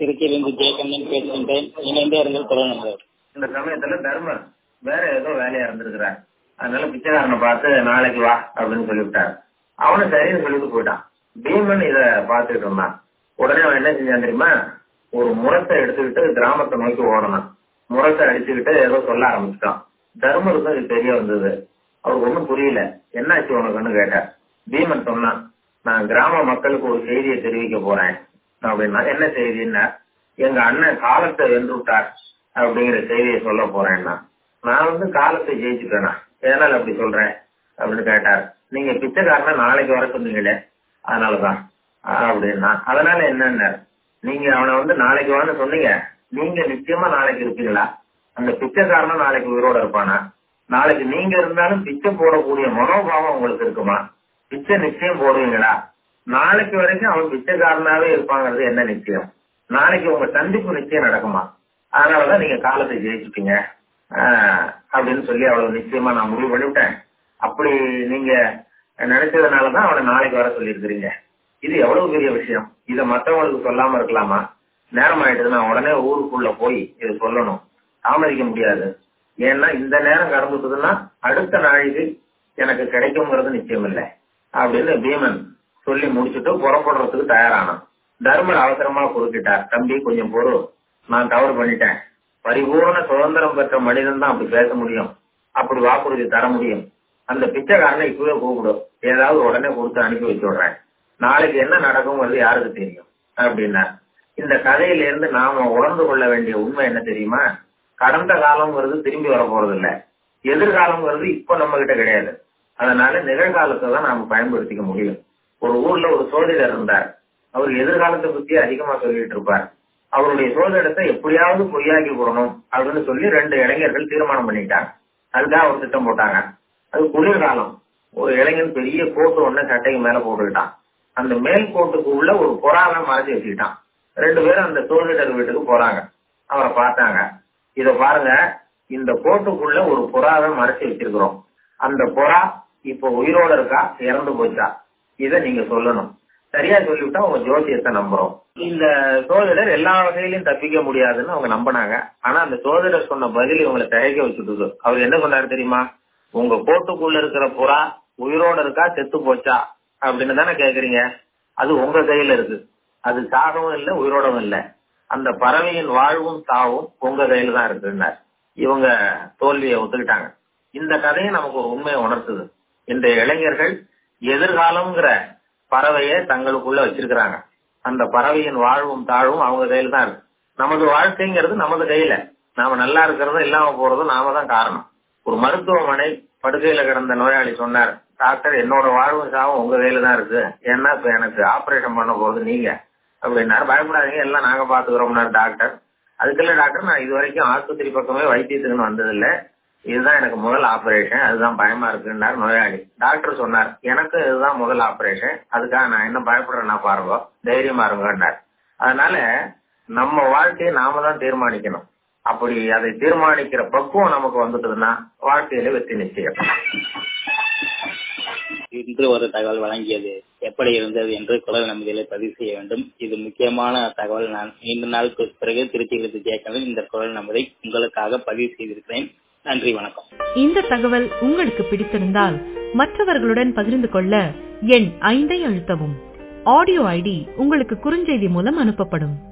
திருச்சியிலிருந்து ஜெயகண்ணன் பேசுகின்றேன் இணைந்தே இருங்கள் குரல் நம்பர் இந்த சமயத்துல தர்மர் வேற ஏதோ வேலையா இருந்திருக்கிறார் அதனால பிச்சைக்காரனை பார்த்து நாளைக்கு வா அப்படின்னு சொல்லிவிட்டார் அவனும் சரின்னு சொல்லிட்டு போயிட்டான் பீமன் இத பாத்துக்கிட்டு இருந்தான் உடனே அவன் என்ன செஞ்சான் தெரியுமா ஒரு முரத்தை எடுத்துக்கிட்டு கிராமத்தை நோக்கி ஓடனான் முரத்தை அடிச்சுக்கிட்டு ஏதோ சொல்ல ஆரம்பிச்சிட்டான் தர்மருக்கு அது தெரிய வந்தது அவருக்கு ஒண்ணும் புரியல என்னாச்சு உனக்குன்னு கேட்டார் பீமன் சொன்னான் நான் கிராம மக்களுக்கு ஒரு செய்தியை தெரிவிக்க போறேன் அப்படின்னா என்ன செய்தின்னா எங்க அண்ணன் காலத்தை வென்று விட்டார் அப்படிங்கிற செய்தியை சொல்ல போறேன்னா நான் வந்து காலத்தை ஜெயிச்சுட்டேனா எதனால அப்படி சொல்றேன் அப்படின்னு கேட்டார் நீங்க பிச்சைக்காரனை நாளைக்கு வர சொன்னீங்களே அதனாலதான் அப்படின்னா அதனால என்னன்னா நீங்க அவனை வந்து நாளைக்கு வான்னு சொன்னீங்க நீங்க நிச்சயமா நாளைக்கு இருப்பீங்களா அந்த பிச்சைக்காரனும் நாளைக்கு உயிரோட இருப்பானா நாளைக்கு நீங்க இருந்தாலும் பிச்சை போடக்கூடிய மனோபாவம் உங்களுக்கு இருக்குமா பிச்சை நிச்சயம் போடுவீங்களா நாளைக்கு வரைக்கும் அவன் பிச்சைக்காரனாவே இருப்பாங்கிறது என்ன நிச்சயம் நாளைக்கு உங்க சந்திப்பு நிச்சயம் நடக்குமா அதனாலதான் நீங்க காலத்தை ஜெயிச்சுட்டீங்க ஆஹ் அப்படின்னு சொல்லி அவ்வளவு நிச்சயமா நான் முடிவு பண்ணிவிட்டேன் அப்படி நீங்க நினைச்சதுனாலதான் அவனை நாளைக்கு வர சொல்லியிருக்கிறீங்க இது எவ்வளவு பெரிய விஷயம் இத மத்தவங்களுக்கு சொல்லாம இருக்கலாமா நேரம் ஆயிட்டது நான் உடனே ஊருக்குள்ள போய் இதை சொல்லணும் தாமதிக்க முடியாது ஏன்னா இந்த நேரம் கடந்துட்டதுன்னா அடுத்த நாளைக்கு எனக்கு கிடைக்குங்கிறது நிச்சயம் இல்லை அப்படின்னு பீமன் சொல்லி முடிச்சுட்டு புறப்படுறதுக்கு தயாரானான் தர்மர் அவசரமா குறுக்கிட்டார் தம்பி கொஞ்சம் பொறு நான் தவறு பண்ணிட்டேன் பரிபூர்ண சுதந்திரம் பெற்ற மனிதன் தான் அப்படி பேச முடியும் அப்படி வாக்குறுதி தர முடியும் அந்த பிச்சைக்காரனை இப்பவே கூப்பிடும் ஏதாவது உடனே கொடுத்து அனுப்பி வச்சு விடுறேன் நாளைக்கு என்ன நடக்கும்ங்கிறது யாருக்கு தெரியும் அப்படின்னா இந்த கதையில இருந்து நாம உணர்ந்து கொள்ள வேண்டிய உண்மை என்ன தெரியுமா கடந்த காலம்ங்கிறது திரும்பி வர போறது இல்ல எதிர்காலம்ங்கிறது இப்ப நம்ம கிட்ட கிடையாது அதனால நிகழ்காலத்தை தான் நாம பயன்படுத்திக்க முடியும் ஒரு ஊர்ல ஒரு சோதிடர் இருந்தார் அவர் எதிர்காலத்தை பத்தி அதிகமா சொல்லிட்டு இருப்பார் அவருடைய சோதிடத்தை எப்படியாவது பொய்யாக்கி போடணும் அப்படின்னு சொல்லி ரெண்டு இளைஞர்கள் தீர்மானம் பண்ணிட்டாங்க அதுக்காக ஒரு திட்டம் போட்டாங்க அது குளிர்காலம் ஒரு இளைஞன் பெரிய கோட்டு ஒண்ணு சட்டைக்கு மேல போட்டுக்கிட்டான் அந்த மேல் கோட்டுக்கு உள்ள ஒரு புறாவை மறைச்சு வச்சுக்கிட்டான் ரெண்டு பேரும் அந்த சோதிடர் வீட்டுக்கு போறாங்க அவரை பார்த்தாங்க இத பாருங்க இந்த கோட்டுக்குள்ள ஒரு புறாவை மறைச்சு வச்சிருக்கிறோம் அந்த புறா இப்ப உயிரோட இருக்கா இறந்து போச்சா இத நீங்க சொல்லணும் சரியா சொல்லிவிட்டா உங்க ஜோசியத்தை நம்புறோம் இந்த சோதரர் எல்லா வகையிலையும் தப்பிக்க முடியாதுன்னு அவங்க நம்பினாங்க ஆனா அந்த சோதரர் சொன்ன பதில் இவங்களை தயக்க வச்சுட்டு அவர் என்ன சொன்னாரு தெரியுமா உங்க கோட்டுக்குள்ள இருக்கிற புறா உயிரோட இருக்கா செத்து போச்சா அப்படின்னு தானே கேக்குறீங்க அது உங்க கையில இருக்கு அது சாகவும் இல்லை உயிரோடவும் இல்லை அந்த பறவையின் வாழ்வும் சாவும் உங்க கையில தான் இருக்குன்னார் இவங்க தோல்வியை ஒத்துக்கிட்டாங்க இந்த கதையை நமக்கு ஒரு உண்மையை உணர்த்துது இந்த இளைஞர்கள் எதிர்காலம்ங்கிற பறவையை தங்களுக்குள்ள வச்சிருக்கிறாங்க அந்த பறவையின் வாழ்வும் தாழ்வும் அவங்க கையில தான் இருக்கு நமது வாழ்க்கைங்கிறது நமது கையில நாம நல்லா இருக்கிறதும் இல்லாம போறதும் நாம தான் காரணம் ஒரு மருத்துவமனை படுக்கையில கிடந்த நோயாளி சொன்னார் டாக்டர் என்னோட வாழ்வும் சாவும் உங்க கையில தான் இருக்கு ஏன்னா இப்ப எனக்கு ஆபரேஷன் பண்ண போறது நீங்க அப்படின்னாரு பயப்படாதீங்க எல்லாம் நாங்க பாத்துக்கிறோம்னாரு டாக்டர் அதுக்குள்ள டாக்டர் நான் இது வரைக்கும் ஆஸ்பத்திரி பக்கமே வைத்தியத்துக்குன்னு வந்ததில்ல இதுதான் எனக்கு முதல் ஆபரேஷன் அதுதான் பயமா இருக்குன்னாரு நோயாளி டாக்டர் சொன்னார் எனக்கு இதுதான் முதல் ஆபரேஷன் அதுக்காக நான் என்ன பயப்படுறேன்னா பாருங்க தைரியமா இருங்கன்னார் அதனால நம்ம வாழ்க்கையை நாம தான் தீர்மானிக்கணும் அப்படி அதை தீர்மானிக்கிற பக்குவம் நமக்கு வந்துட்டதுன்னா வாழ்க்கையில வெற்றி நிச்சயம் இன்று ஒரு தகவல் வழங்கியது எப்படி இருந்தது என்று குரல் நம்பிக்கையை பதிவு செய்ய வேண்டும் இது முக்கியமான தகவல் நான் நீண்ட நாளுக்கு பிறகு திருச்சியிலிருந்து ஜெயக்கடன் இந்த குரல் நம்பரை உங்களுக்காக பதிவு செய்திருக்கிறேன் நன்றி வணக்கம் இந்த தகவல் உங்களுக்கு பிடித்திருந்தால் மற்றவர்களுடன் பகிர்ந்து கொள்ள எண் ஐந்தை அழுத்தவும் ஆடியோ ஐடி உங்களுக்கு குறுஞ்செய்தி மூலம் அனுப்பப்படும்